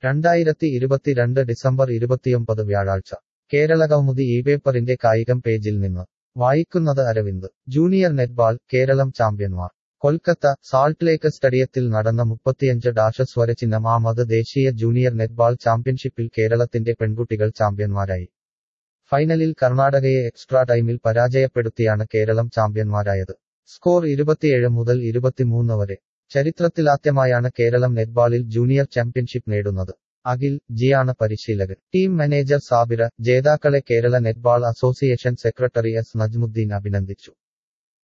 രണ്ടായിരത്തി ഇരുപത്തിരണ്ട് ഡിസംബർ ഇരുപത്തിയൊമ്പത് വ്യാഴാഴ്ച കേരളകൗമുദി ഈ പേപ്പറിന്റെ കായികം പേജിൽ നിന്ന് വായിക്കുന്നത് അരവിന്ദ് ജൂനിയർ നെറ്റ്ബാൾ കേരളം ചാമ്പ്യന്മാർ കൊൽക്കത്ത സാൾട്ട് ലേക്ക് സ്റ്റഡിയത്തിൽ നടന്ന മുപ്പത്തിയഞ്ച് ഡാഷ് സ്വരചിഹ്നം ആമത് ദേശീയ ജൂനിയർ നെറ്റ്ബാൾ ചാമ്പ്യൻഷിപ്പിൽ കേരളത്തിന്റെ പെൺകുട്ടികൾ ചാമ്പ്യന്മാരായി ഫൈനലിൽ കർണാടകയെ എക്സ്ട്രാ ടൈമിൽ പരാജയപ്പെടുത്തിയാണ് കേരളം ചാമ്പ്യന്മാരായത് സ്കോർ ഇരുപത്തിയേഴ് മുതൽ ഇരുപത്തിമൂന്ന് വരെ ചരിത്രത്തിലാദ്യമായാണ് കേരളം നെറ്റ്ബാളിൽ ജൂനിയർ ചാമ്പ്യൻഷിപ്പ് നേടുന്നത് അഖിൽ ജിയാണ് പരിശീലകൻ ടീം മാനേജർ സാബിറ ജേതാക്കളെ Kerala netball association secretary S Najmuddin അഭിനന്ദിച്ചു